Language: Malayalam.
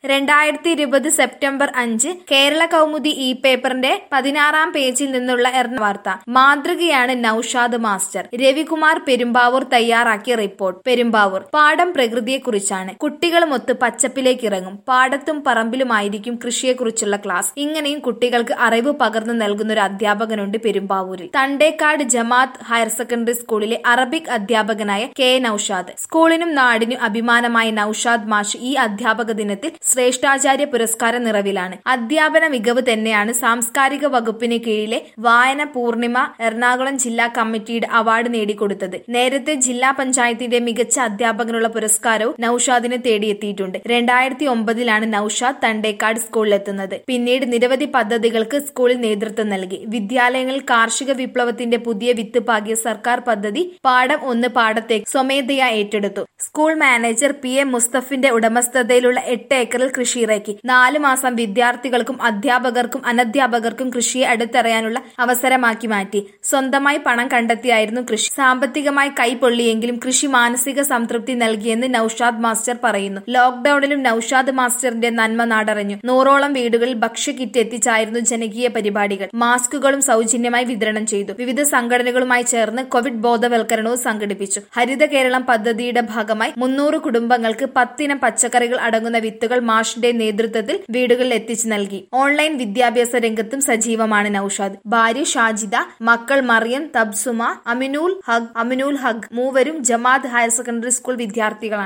രണ്ടായിരത്തി ഇരുപത് സെപ്റ്റംബർ അഞ്ച് കേരള കൗമുദി ഇ പേപ്പറിന്റെ പതിനാറാം പേജിൽ നിന്നുള്ള എറണ വാർത്ത മാതൃകയാണ് നൌഷാദ് മാസ്റ്റർ രവികുമാർ പെരുമ്പാവൂർ തയ്യാറാക്കിയ റിപ്പോർട്ട് പെരുമ്പാവൂർ പാടം പ്രകൃതിയെക്കുറിച്ചാണ് കുട്ടികളുമൊത്ത് പച്ചപ്പിലേക്ക് ഇറങ്ങും പാടത്തും പറമ്പിലുമായിരിക്കും കൃഷിയെക്കുറിച്ചുള്ള ക്ലാസ് ഇങ്ങനെയും കുട്ടികൾക്ക് അറിവ് പകർന്നു നൽകുന്ന ഒരു അധ്യാപകനുണ്ട് പെരുമ്പാവൂരിൽ തണ്ടേക്കാട് ജമാഅത്ത് ഹയർ സെക്കൻഡറി സ്കൂളിലെ അറബിക് അധ്യാപകനായ കെ നൌഷാദ് സ്കൂളിനും നാടിനും അഭിമാനമായ നൌഷാദ് മാഷ് ഈ അധ്യാപക ദിനത്തിൽ ശ്രേഷ്ഠാചാര്യ പുരസ്കാര നിറവിലാണ് അധ്യാപന മികവ് തന്നെയാണ് സാംസ്കാരിക വകുപ്പിന് കീഴിലെ വായന പൂർണിമ എറണാകുളം ജില്ലാ കമ്മിറ്റിയുടെ അവാർഡ് നേടിക്കൊടുത്തത് നേരത്തെ ജില്ലാ പഞ്ചായത്തിന്റെ മികച്ച അധ്യാപകനുള്ള പുരസ്കാരവും നൌഷാദിന് തേടിയെത്തിയിട്ടുണ്ട് രണ്ടായിരത്തി ഒമ്പതിലാണ് നൌഷാദ് തണ്ടേക്കാട് സ്കൂളിലെത്തുന്നത് പിന്നീട് നിരവധി പദ്ധതികൾക്ക് സ്കൂളിൽ നേതൃത്വം നൽകി വിദ്യാലയങ്ങളിൽ കാർഷിക വിപ്ലവത്തിന്റെ പുതിയ വിത്ത് പാകിയ സർക്കാർ പദ്ധതി പാഠം ഒന്ന് പാടത്തേക്ക് സ്വമേധയാ ഏറ്റെടുത്തു സ്കൂൾ മാനേജർ പി എം മുസ്തഫിന്റെ ഉടമസ്ഥതയിലുള്ള എട്ട് ഏക്കറിൽ കൃഷി ഇറക്കി നാലു മാസം വിദ്യാർത്ഥികൾക്കും അധ്യാപകർക്കും അനധ്യാപകർക്കും കൃഷിയെ അടുത്തറിയാനുള്ള അവസരമാക്കി മാറ്റി സ്വന്തമായി പണം കണ്ടെത്തിയായിരുന്നു കൃഷി സാമ്പത്തികമായി കൈപൊള്ളിയെങ്കിലും കൃഷി മാനസിക സംതൃപ്തി നൽകിയെന്ന് നൌഷാദ് മാസ്റ്റർ പറയുന്നു ലോക്ഡൌണിലും നൌഷാദ് മാസ്റ്ററിന്റെ നന്മ നാടറിഞ്ഞു നൂറോളം വീടുകളിൽ ഭക്ഷ്യ കിറ്റ് എത്തിച്ചായിരുന്നു ജനകീയ പരിപാടികൾ മാസ്കുകളും സൗജന്യമായി വിതരണം ചെയ്തു വിവിധ സംഘടനകളുമായി ചേർന്ന് കോവിഡ് ബോധവൽക്കരണവും സംഘടിപ്പിച്ചു ഹരിത കേരളം പദ്ധതിയുടെ ഭാഗമായി മുന്നൂറ് കുടുംബങ്ങൾക്ക് പത്തിനം പച്ചക്കറികൾ അടങ്ങുന്ന വിത്തുകൾ മാഷിന്റെ നേതൃത്വത്തിൽ വീടുകളിൽ എത്തിച്ചു നൽകി ഓൺലൈൻ വിദ്യാഭ്യാസ രംഗത്തും സജീവമാണ് നൌഷാദ് ഭാര്യ ഷാജിദ മക്കൾ മറിയം തബ്സുമ അമിനുൽ ഹഗ് അമിനുൽ ഹഗ് മൂവരും ജമാഅത്ത് ഹയർ സെക്കൻഡറി സ്കൂൾ വിദ്യാർത്ഥികളാണ്